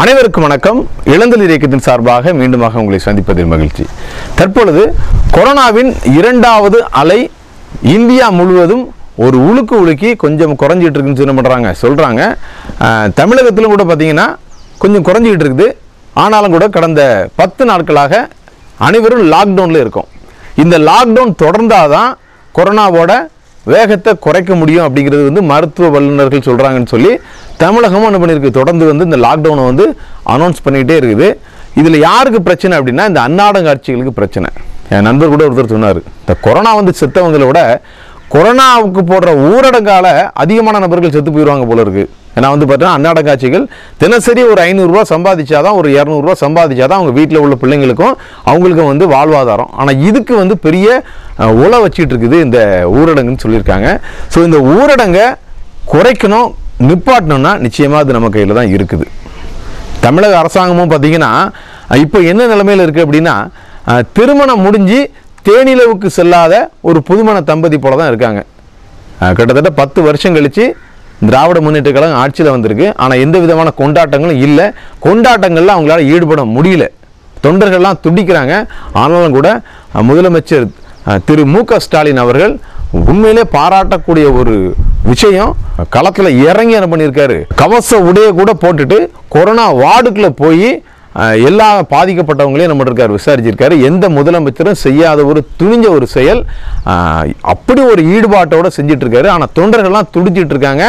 அனைவருக்கும் வணக்கம் இளந்தல் இயக்கத்தின் சார்பாக மீண்டுமாக உங்களை சந்திப்பதில் மகிழ்ச்சி தற்பொழுது கொரோனாவின் இரண்டாவது அலை இந்தியா முழுவதும் ஒரு உழுக்கு உலுக்கி கொஞ்சம் குறைஞ்சிட்டு இருக்குன்னு சொல்ல பண்ணுறாங்க சொல்கிறாங்க தமிழகத்திலும் கூட பார்த்தீங்கன்னா கொஞ்சம் குறைஞ்சிக்கிட்டு இருக்குது ஆனாலும் கூட கடந்த பத்து நாட்களாக அனைவரும் லாக்டவுனில் இருக்கோம் இந்த லாக்டவுன் தொடர்ந்தாதான் கொரோனாவோட வேகத்தை குறைக்க முடியும் அப்படிங்கிறது வந்து மருத்துவ வல்லுநர்கள் சொல்கிறாங்கன்னு சொல்லி தமிழகமும் என்ன பண்ணியிருக்கு தொடர்ந்து வந்து இந்த லாக்டவுனை வந்து அனௌன்ஸ் பண்ணிகிட்டே இருக்குது இதில் யாருக்கு பிரச்சனை அப்படின்னா இந்த அன்னாடங்காட்சிகளுக்கு பிரச்சனை என் நண்பர் கூட ஒருத்தர் சொன்னார் இந்த கொரோனா வந்து செத்தவங்களை விட கொரோனாவுக்கு போடுற ஊரடங்கால அதிகமான நபர்கள் செத்து போயிடுவாங்க போல இருக்கு ஏன்னா வந்து பார்த்தீங்கன்னா அன்னாட காட்சிகள் தினசரி ஒரு ஐநூறுரூவா சம்பாதிச்சாதான் ஒரு இரநூறுவா சம்பாதிச்சாதான் அவங்க வீட்டில் உள்ள பிள்ளைங்களுக்கும் அவங்களுக்கும் வந்து வாழ்வாதாரம் ஆனால் இதுக்கு வந்து பெரிய அஹ், உலை வச்சிட்டு இருக்குது இந்த ஊரடங்குன்னு சொல்லியிருக்காங்க ஸோ இந்த ஊரடங்கை குறைக்கணும் நிப்பாட்டணும்னா நிச்சயமாக அது நம்ம கையில் தான் இருக்குது தமிழக அரசாங்கமும் பார்த்தீங்கன்னா இப்போ என்ன நிலைமையில் இருக்குது அப்படின்னா அஹ், திருமணம் முடிஞ்சு தேனிலவுக்கு செல்லாத ஒரு புதுமண தம்பதி போல தான் இருக்காங்க அஹ், கிட்டத்தட்ட பத்து வருஷம் கழித்து திராவிட முன்னேற்ற கழகம் ஆட்சியில் வந்திருக்கு ஆனால் எந்த விதமான கொண்டாட்டங்களும் இல்லை கொண்டாட்டங்களில் அவங்களால ஈடுபட முடியல தொண்டர்கள்லாம் துடிக்கிறாங்க ஆனாலும் கூட அஹ், முதலமைச்சர் அஹ், திரு மு க ஸ்டாலின் அவர்கள் உண்மையிலே பாராட்டக்கூடிய ஒரு விஷயம் களத்தில் இறங்கி என்ன பண்ணியிருக்காரு கவச உடைய கூட போட்டுட்டு கொரோனா வார்டுக்குள்ளே போய் அஹ், எல்லா பாதிக்கப்பட்டவங்களையும் நம்ம இருக்கார் விசாரிச்சிருக்காரு எந்த முதலமைச்சரும் செய்யாத ஒரு துணிஞ்ச ஒரு செயல் அஹ், அப்படி ஒரு ஈடுபாட்டோட செஞ்சிட்டு இருக்காரு ஆனால் தொண்டர்கள்லாம் துடிச்சிட்டு இருக்காங்க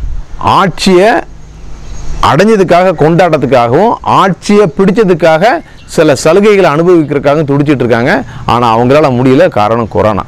ஆட்சியை அடைஞ்சதுக்காக கொண்டாட்டத்துக்காகவும் ஆட்சியை பிடிச்சதுக்காக சில சலுகைகளை அனுபவிக்கிறதுக்காகவும் துடிச்சிட்டு இருக்காங்க ஆனால் அவங்களால முடியல காரணம் கொரோனா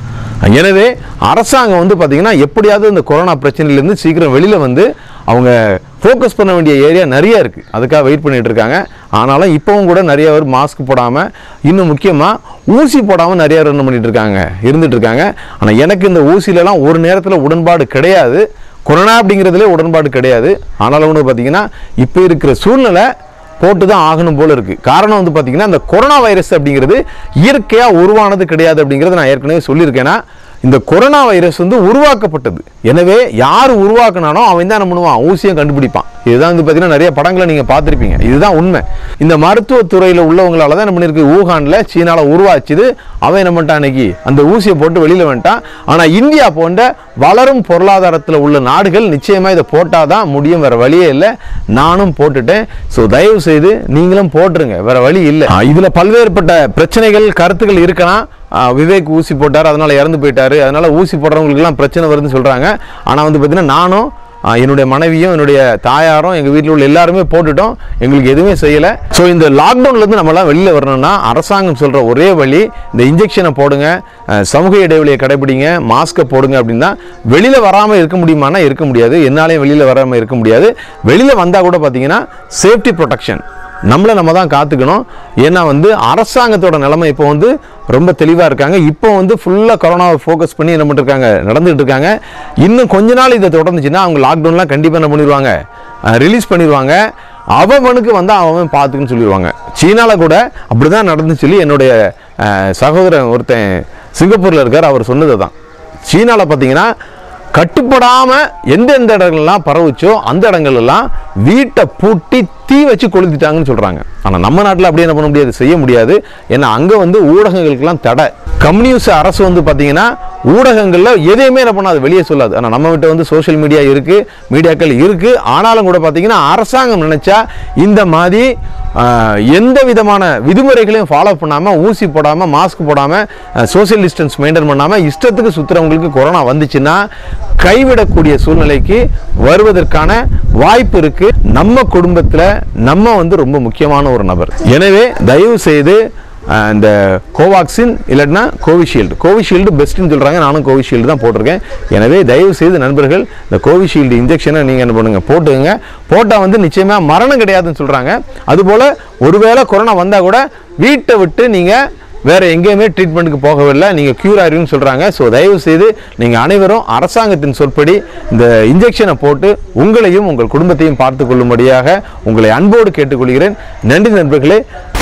எனவே அரசாங்கம் வந்து பார்த்திங்கன்னா எப்படியாவது இந்த கொரோனா பிரச்சனையிலேருந்து சீக்கிரம் வெளியில் வந்து அவங்க ஃபோக்கஸ் பண்ண வேண்டிய ஏரியா நிறைய இருக்குது அதுக்காக வெயிட் பண்ணிட்டு இருக்காங்க ஆனாலும் இப்போவும் கூட நிறைய பேர் மாஸ்க் போடாமல் இன்னும் முக்கியமாக ஊசி போடாமல் நிறைய பேர் என்ன பண்ணிட்டு இருக்காங்க இருந்துட்டு இருக்காங்க ஆனால் எனக்கு இந்த ஊசியிலலாம் ஒரு நேரத்தில் உடன்பாடு கிடையாது கொரோனா அப்படிங்கிறதுலே உடன்பாடு கிடையாது ஆனாலும் வந்து பார்த்தீங்கன்னா இப்போ இருக்கிற சூழ்நிலை போட்டு தான் ஆகணும் போல இருக்கு காரணம் வந்து பார்த்தீங்கன்னா இந்த கொரோனா வைரஸ் அப்படிங்கிறது இயற்கையாக உருவானது கிடையாது அப்படிங்கிறத நான் ஏற்கனவே சொல்லியிருக்கேன்னா இந்த கொரோனா வைரஸ் வந்து உருவாக்கப்பட்டது எனவே யார் உருவாக்குனானோ அவன் தான் என்ன பண்ணுவான் ஊசியம் கண்டுபிடிப்பான் இதுதான் வந்து பார்த்தீங்கன்னா நிறைய படங்களை நீங்கள் பார்த்துருப்பீங்க இதுதான் உண்மை இந்த மருத்துவத்துறையில் உள்ளவங்களால தான் என்ன பண்ணியிருக்கு ஊகானில் சீனாவில் உருவாச்சுது அவன் என்ன பண்ணிட்டான் அன்னைக்கு அந்த ஊசியை போட்டு வெளியில் வந்துட்டான் ஆனால் இந்தியா போன்ற வளரும் பொருளாதாரத்தில் உள்ள நாடுகள் நிச்சயமாக இதை போட்டால் தான் முடியும் வேற வழியே இல்லை நானும் போட்டுட்டேன் ஸோ தயவு செய்து நீங்களும் போட்டுருங்க வேற வழி இல்லை இதில் பல்வேறுபட்ட பிரச்சனைகள் கருத்துக்கள் இருக்கலாம் ஆ, விவேக் ஊசி போட்டார் அதனால இறந்து போயிட்டாரு அதனால ஊசி போடுறவங்களுக்குலாம் பிரச்சனை வருதுன்னு சொல்றாங்க ஆனால் வந்து பார்த்தீங்கன்னா நானும் ஆ, என்னுடைய மனைவியும் என்னுடைய தாயாரும் எங்கள் வீட்டில் உள்ள எல்லாருமே போட்டுட்டோம் எங்களுக்கு எதுவுமே செய்யலை ஸோ இந்த லாக்டவுன்லேருந்து நம்மலாம் வெளியில் வரணும்னா அரசாங்கம் சொல்கிற ஒரே வழி இந்த இன்ஜெக்ஷனை போடுங்க ஆ, சமூக இடைவெளியை கடைபிடிங்க மாஸ்க்கை போடுங்க அப்படின்னா வெளியில் வராமல் இருக்க முடியுமானா இருக்க முடியாது என்னாலையும் வெளியில் வராமல் இருக்க முடியாது வெளியில் வந்தால் கூட பார்த்தீங்கன்னா சேஃப்டி ப்ரொடெக்ஷன் நம்மளை நம்ம தான் காத்துக்கணும் ஏன்னா வந்து அரசாங்கத்தோட நிலைமை இப்போ வந்து ரொம்ப தெளிவாக இருக்காங்க இப்போ வந்து ஃபுல்லாக கொரோனாவை ஃபோக்கஸ் பண்ணி என்ன பண்ணிருக்காங்க நடந்துகிட்டு இருக்காங்க இன்னும் கொஞ்ச நாள் இதை தொடர்ந்துச்சுன்னா அவங்க லாக்டவுன்லாம் கண்டிப்பாக என்ன பண்ணிடுவாங்க ரிலீஸ் பண்ணிடுவாங்க அவனுக்கு வந்து அவன் பார்த்துக்குன்னு சொல்லிடுவாங்க சீனாவில் கூட அப்படி தான் நடந்துன்னு சொல்லி என்னுடைய அஹ், சகோதரன் ஒருத்தன் சிங்கப்பூரில் இருக்கார் அவர் சொன்னது தான் சீனாவில் பார்த்தீங்கன்னா கட்டுப்படாமல் எந்தெந்த இடங்கள்லாம் பரவுச்சோ அந்த இடங்கள்லாம் வீட்டை பூட்டி தீ வச்சு கொளுத்திட்டாங்கன்னு சொல்கிறாங்க ஆனால் நம்ம நாட்டில் அப்படி என்ன பண்ண முடியாது செய்ய முடியாது ஏன்னா அங்கே வந்து ஊடகங்களுக்கெல்லாம் தடை கம்யூனிஸ்ட் அரசு வந்து பார்த்தீங்கன்னா ஊடகங்களில் எதையுமே என்ன பண்ணாது வெளியே சொல்லாது ஆனால் நம்ம கிட்ட வந்து சோஷியல் மீடியா இருக்குது மீடியாக்கள் இருக்குது ஆனாலும் கூட பார்த்தீங்கன்னா அரசாங்கம் நினச்சா இந்த மாதிரி ஆஹ், எந்த விதமான விதிமுறைகளையும் ஃபாலோ பண்ணாமல் ஊசி போடாமல் மாஸ்க் போடாமல் சோஷியல் டிஸ்டன்ஸ் மெயின்டைன் பண்ணாமல் இஷ்டத்துக்கு சுற்றுறவங்களுக்கு கொரோனா வந்துச்சுன்னா கைவிடக்கூடிய சூழ்நிலைக்கு வருவதற்கான வாய்ப்பு இருக்கு நம்ம குடும்பத்தில் நம்ம வந்து ரொம்ப முக்கியமான ஒரு நபர் எனவே தயவு செய்து அஹ், இந்த கோவாக்சின் இல்லைன்னா கோவிஷீல்டு கோவிஷீல்டு பெஸ்ட்டுன்னு சொல்கிறாங்க நானும் கோவிஷீல்டு தான் போட்டிருக்கேன் எனவே தயவு செய்து நண்பர்கள் இந்த கோவிஷீல்டு இன்ஜெக்ஷனை நீங்கள் என்ன பண்ணுங்க போட்டுங்க போட்டால் வந்து நிச்சயமாக மரணம் கிடையாதுன்னு சொல்கிறாங்க அதுபோல் ஒருவேளை கொரோனா வந்தால் கூட வீட்டை விட்டு நீங்கள் வேற எங்கேயுமே ட்ரீட்மெண்ட்டுக்கு போகவில்லை நீங்கள் க்யூர் ஆயிருன்னு சொல்கிறாங்க ஸோ தயவு செய்து நீங்கள் அனைவரும் அரசாங்கத்தின் சொற்படி இந்த இன்ஜெக்ஷனை போட்டு உங்களையும் உங்கள் குடும்பத்தையும் பார்த்து கொள்ளும்படியாக உங்களை அன்போடு கேட்டுக்கொள்கிறேன் நன்றி நண்பர்களே